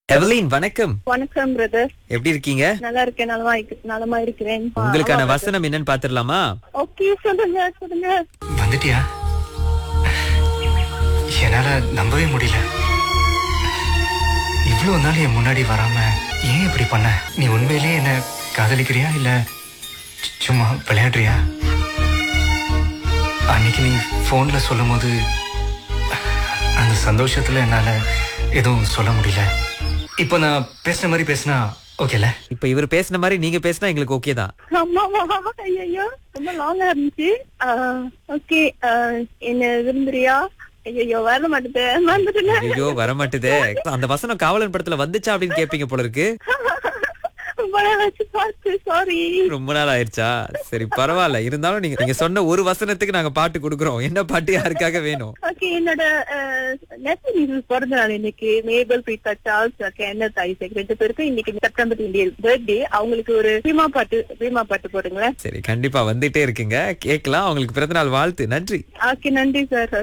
எவலின் வணக்கம் வணக்கம் பிரதர் எப்படி இருக்கீங்க நல்லா இருக்கேன் நலமா இருக்கு- நலமா இருக்கிறேன் உங்களுக்கான வசனம் என்னன்னு பாத்துடலாமா ஓகே சொல்லுங்க சொல்லுங்க வந்துட்டியா என்னால நம்பவே முடியல இவ்வளவு நாள் என் முன்னாடி வராம ஏன் இப்படி பண்ண நீ உண்மையிலேயே என்ன காதலிக்கிறியா இல்ல சு- சும்மா விளையாடுறியா அன்னைக்கு நீ போன்ல சொல்லும் போது அந்த சந்தோஷத்துல என்னால எதுவும் சொல்ல முடியல இப்போ நான் பேசுன மாதிரி பேசினா ஓகேல இப்ப இவர் பேசின மாதிரி நீங்க பேசினா எங்களுக்கு ஓகே தான் ஆமாவா ஐயோ ரொம்ப லாங்கா இருந்துச்சு ஓகே என்ன விரும்புறியா ஐயோ வர மாட்டேன் வந்துட்டேன் ஐயோ வர மாட்டுதே அந்த வசனம் காவலன் படத்துல வந்துச்சா அப்படின்னு கேப்பீங்க போல இருக்கு படம் வச்சு பார்த்து சாரி ரொம்ப நாள் ஆயிருச்சா சரி பரவாயில்ல இருந்தாலும் நீங்க நீங்க சொன்ன ஒரு வசனத்துக்கு நாங்க பாட்டு கொடுக்குறோம் என்ன பாட்டு யாருக்காக வேணும் ஓகே என்னோட நேஷனல் பிறந்த நாள் இன்னைக்கு மேபல் பிரீதா சார்ல்ஸ் என்ன தாய் ரெண்டு பேருக்கும் இன்னைக்கு செப்டம்பர் டுவெண்ட்டி பர்த்டே அவங்களுக்கு ஒரு பீமா பாட்டு பீமா பாட்டு போடுங்களேன் சரி கண்டிப்பா வந்துட்டே இருக்குங்க கேட்கலாம் அவங்களுக்கு பிறந்தநாள் வாழ்த்து நன்றி ஓகே நன்றி சார்